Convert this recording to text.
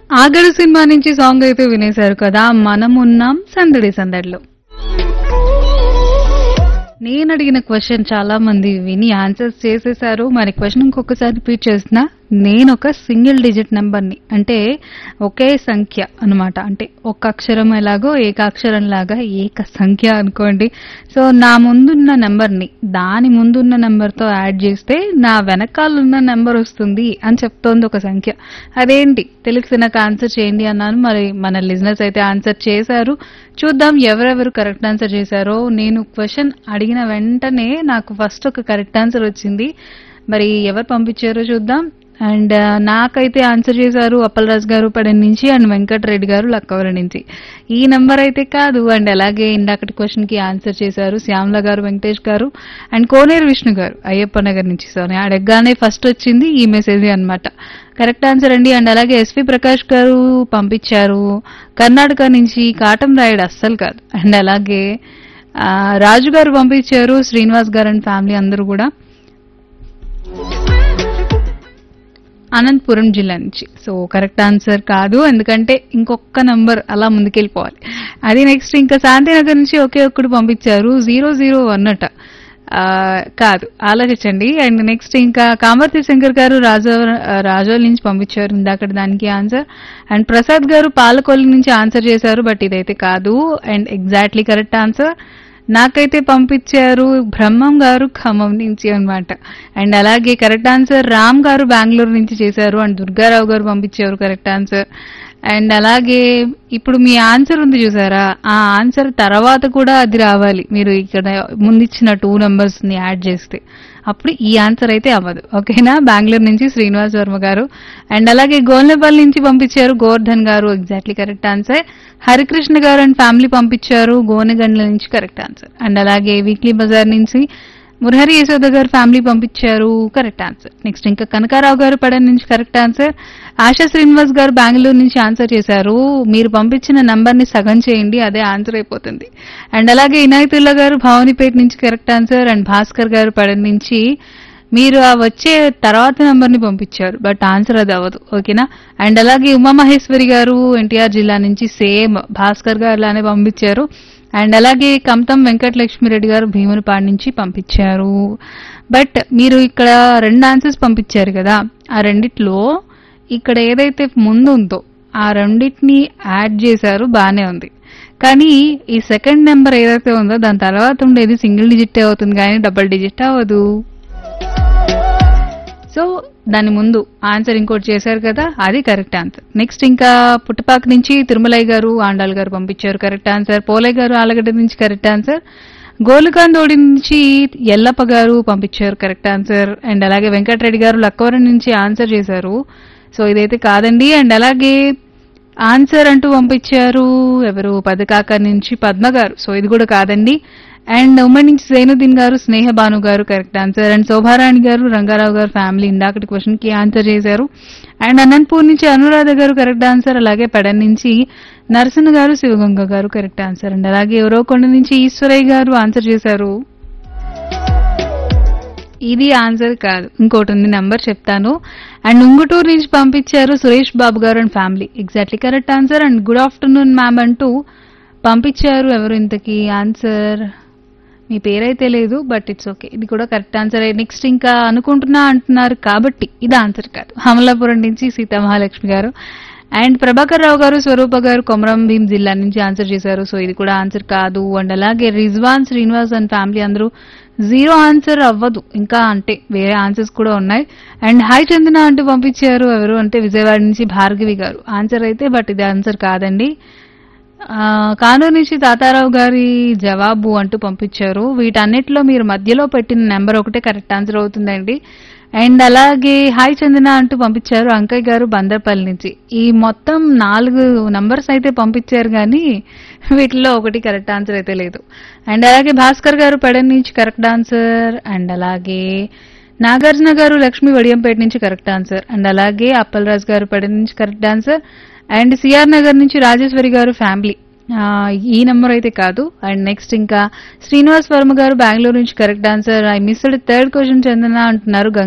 ఆగడు cinema నుంచి song అయితే వినేశారు కదా మనం ఉన్నాం సందడి సందడిలో నేను అడిగిన క్వశ్చన్ చాలా మంది విని ఆన్సర్స్ చేసేసారు మరి క్వశ్చన్ ఇంకొకసారి రిపీట్ చేసిన నేను ఒక సింగిల్ డిజిట్ నెంబర్ని అంటే ఒకే సంఖ్య అన్నమాట అంటే ఒక అక్షరం ఎలాగో ఏకాక్షరం లాగా ఏక సంఖ్య అనుకోండి సో నా ముందున్న నెంబర్ని దాని ముందున్న నెంబర్తో యాడ్ చేస్తే నా వెనకాల ఉన్న నెంబర్ వస్తుంది అని చెప్తోంది ఒక సంఖ్య అదేంటి తెలిసి నాకు ఆన్సర్ చేయండి అన్నాను మరి మన లిజినెస్ అయితే ఆన్సర్ చేశారు చూద్దాం ఎవరెవరు కరెక్ట్ ఆన్సర్ చేశారో నేను క్వశ్చన్ అడిగిన వెంటనే నాకు ఫస్ట్ ఒక కరెక్ట్ ఆన్సర్ వచ్చింది మరి ఎవరు పంపించారో చూద్దాం అండ్ నాకైతే ఆన్సర్ చేశారు అప్పలరాజు గారు పడన్ నుంచి అండ్ వెంకటరెడ్డి గారు లక్కవరం నుంచి ఈ నంబర్ అయితే కాదు అండ్ అలాగే ఇందాకటి క్వశ్చన్ కి ఆన్సర్ చేశారు శ్యామల గారు వెంకటేష్ గారు అండ్ కోనేరు విష్ణు గారు అయ్యప్ప నగర్ నుంచి సో నేను అడగగానే ఫస్ట్ వచ్చింది ఈ మెసేజ్ అన్నమాట కరెక్ట్ ఆన్సర్ అండి అండ్ అలాగే ఎస్వి ప్రకాష్ గారు పంపించారు కర్ణాటక నుంచి కాటం రాయడు అస్సలు కాదు అండ్ అలాగే ఆ, రాజు గారు పంపించారు శ్రీనివాస్ గారు అండ్ ఫ్యామిలీ అందరూ కూడా అనంతపురం జిల్లా నుంచి సో కరెక్ట్ ఆన్సర్ కాదు ఎందుకంటే ఇంకొక నంబర్ అలా ముందుకెళ్ళిపోవాలి అది నెక్స్ట్ ఇంకా శాంతినగర్ నుంచి ఒకే ఒక్కడు పంపించారు జీరో జీరో వన్ అట ఆ, కాదు ఆలోచించండి అండ్ నెక్స్ట్ ఇంకా కామర్తి శంకర్ గారు రాజో రాజోల్ నుంచి పంపించారు ఇందాక దానికి ఆన్సర్ అండ్ ప్రసాద్ గారు పాలకొల్లు నుంచి ఆన్సర్ చేశారు బట్ ఇదైతే కాదు అండ్ ఎగ్జాక్ట్లీ కరెక్ట్ ఆన్సర్ నాకైతే పంపించారు బ్రహ్మం గారు ఖమ్మం నుంచి అన్నమాట అండ్ అలాగే కరెక్ట్ ఆన్సర్ రామ్ గారు బెంగళూరు నుంచి చేశారు అండ్ దుర్గారావు గారు పంపించారు కరెక్ట్ ఆన్సర్ అండ్ అలాగే ఇప్పుడు మీ ఆన్సర్ ఉంది చూసారా ఆ ఆన్సర్ తర్వాత కూడా అది రావాలి మీరు ఇక్కడ ముందిచ్చిన టూ నెంబర్స్ ని యాడ్ చేస్తే అప్పుడు ఈ ఆన్సర్ అయితే అవ్వదు ఓకేనా బెంగళూరు నుంచి శ్రీనివాస్ వర్మ గారు అండ్ అలాగే గోల్నెపల్లి నుంచి పంపించారు గోవర్ధన్ గారు ఎగ్జాక్ట్లీ కరెక్ట్ ఆన్సర్ హరికృష్ణ గారు అండ్ ఫ్యామిలీ పంపించారు గోనెగండ్ల నుంచి కరెక్ట్ ఆన్సర్ అండ్ అలాగే వీక్లీ బజార్ నుంచి మురహరి యశోద గారు ఫ్యామిలీ పంపించారు కరెక్ట్ ఆన్సర్ నెక్స్ట్ ఇంకా కనకారావు గారు పడన్ నుంచి కరెక్ట్ ఆన్సర్ ఆశా శ్రీనివాస్ గారు బెంగళూరు నుంచి ఆన్సర్ చేశారు మీరు పంపించిన నంబర్ ని సగం చేయండి అదే ఆన్సర్ అయిపోతుంది అండ్ అలాగే ఇనాయతుల్లా గారు భవానీపేట నుంచి కరెక్ట్ ఆన్సర్ అండ్ భాస్కర్ గారు పడన్ నుంచి మీరు ఆ వచ్చే తర్వాత నెంబర్ ని పంపించారు బట్ ఆన్సర్ అది అవ్వదు ఓకేనా అండ్ అలాగే ఉమామహేశ్వరి గారు ఎన్టీఆర్ జిల్లా నుంచి సేమ్ భాస్కర్ గారు లానే పంపించారు అండ్ అలాగే కమతం వెంకటలక్ష్మిరెడ్డి గారు భీమునిపాడు నుంచి పంపించారు బట్ మీరు ఇక్కడ రెండు ఆన్సర్స్ పంపించారు కదా ఆ రెండిట్లో ఇక్కడ ఏదైతే ముందు ఉందో ఆ రెండింటిని యాడ్ చేశారు బానే ఉంది కానీ ఈ సెకండ్ నెంబర్ ఏదైతే ఉందో దాని తర్వాత ఉండేది సింగిల్ డిజిట్ అవుతుంది కానీ డబుల్ డిజిట్ అవ్వదు సో దాని ముందు ఆన్సర్ ఇంకోటి చేశారు కదా అది కరెక్ట్ ఆన్సర్ నెక్స్ట్ ఇంకా పుట్టపాక నుంచి తిరుమలయ్య గారు ఆండాల్ గారు పంపించారు కరెక్ట్ ఆన్సర్ పోలయ్య గారు ఆలగడ్డ నుంచి కరెక్ట్ ఆన్సర్ గోలుకాందోడి నుంచి ఎల్లప్ప గారు పంపించారు కరెక్ట్ ఆన్సర్ అండ్ అలాగే వెంకటరెడ్డి గారు లక్కవరం నుంచి ఆన్సర్ చేశారు సో ఇదైతే కాదండి అండ్ అలాగే ఆన్సర్ అంటూ పంపించారు ఎవరు పదకాక నుంచి పద్మ గారు సో ఇది కూడా కాదండి అండ్ ఉమ్మడి నుంచి జైనుద్దీన్ గారు స్నేహ భాను గారు కరెక్ట్ ఆన్సర్ అండ్ శోభారాణి గారు రంగారావు గారు ఫ్యామిలీ ఇందాకటి క్వశ్చన్ కి ఆన్సర్ చేశారు అండ్ అనంతపూర్ నుంచి అనురాధ గారు కరెక్ట్ ఆన్సర్ అలాగే పెడన్ నుంచి నరసింహ గారు శివగంగ గారు కరెక్ట్ ఆన్సర్ అండ్ అలాగే ఎవరోకొండ నుంచి ఈశ్వరయ్య గారు ఆన్సర్ చేశారు ఇది ఆన్సర్ కాదు ఇంకోటి ఉంది నెంబర్ చెప్తాను అండ్ ఉంగుటూరు నుంచి పంపించారు Suresh Babu garu and family exactly correct answer and good afternoon ma'am అంటూ పంపించారు ఎవరు ఇంతకి ఆన్సర్ మీ పేరైతే లేదు బట్ ఇట్స్ ఓకే ఇది కూడా కరెక్ట్ ఆన్సర్ నెక్స్ట్ ఇంకా అనుకుంటున్నా అంటున్నారు కాబట్టి ఇది ఆన్సర్ కాదు అమలాపురం నుంచి సీతా మహాలక్ష్మి గారు అండ్ ప్రభాకర్ రావు గారు స్వరూప గారు కొమరం భీం జిల్లా నుంచి ఆన్సర్ చేశారు సో ఇది కూడా ఆన్సర్ కాదు అండ్ అలాగే రిజ్వాన్ శ్రీనివాస్ అండ్ ఫ్యామిలీ అందరూ జీరో ఆన్సర్ అవ్వదు ఇంకా అంటే వేరే ఆన్సర్స్ కూడా ఉన్నాయి అండ్ హాయ్ చందన అంటూ పంపించారు ఎవరు అంటే విజయవాడ నుంచి భార్గవి గారు ఆన్సర్ అయితే బట్ ఇది ఆన్సర్ కాదండి ఆ, కానూరు నుంచి తాతారావు గారి జవాబు అంటూ పంపించారు వీటన్నిటిలో మీరు మధ్యలో పెట్టిన నెంబర్ ఒకటే కరెక్ట్ ఆన్సర్ అవుతుందండి అండ్ అలాగే హాయ్ చందన అంటూ పంపించారు అంకయ్య గారు బందర్పల్లి నుంచి ఈ మొత్తం నాలుగు నంబర్స్ అయితే పంపించారు కానీ వీటిలో ఒకటి కరెక్ట్ ఆన్సర్ అయితే లేదు అండ్ అలాగే భాస్కర్ గారు పెడన్ నుంచి కరెక్ట్ ఆన్సర్ అండ్ అలాగే నాగార్జున గారు లక్ష్మి వడియంపేట నుంచి కరెక్ట్ ఆన్సర్ అండ్ అలాగే అప్పలరాజు గారు పెడన్ నుంచి correct answer and CR Nagar నుంచి రాజేశ్వరి గారు ఫ్యామిలీ ఆ, ఈ నెంబర్ అయితే కాదు అండ్ నెక్స్ట్ ఇంకా శ్రీనివాస్ వర్మ గారు బెంగళూరు నుంచి correct answer I missed third question Chandana అంటున్నారు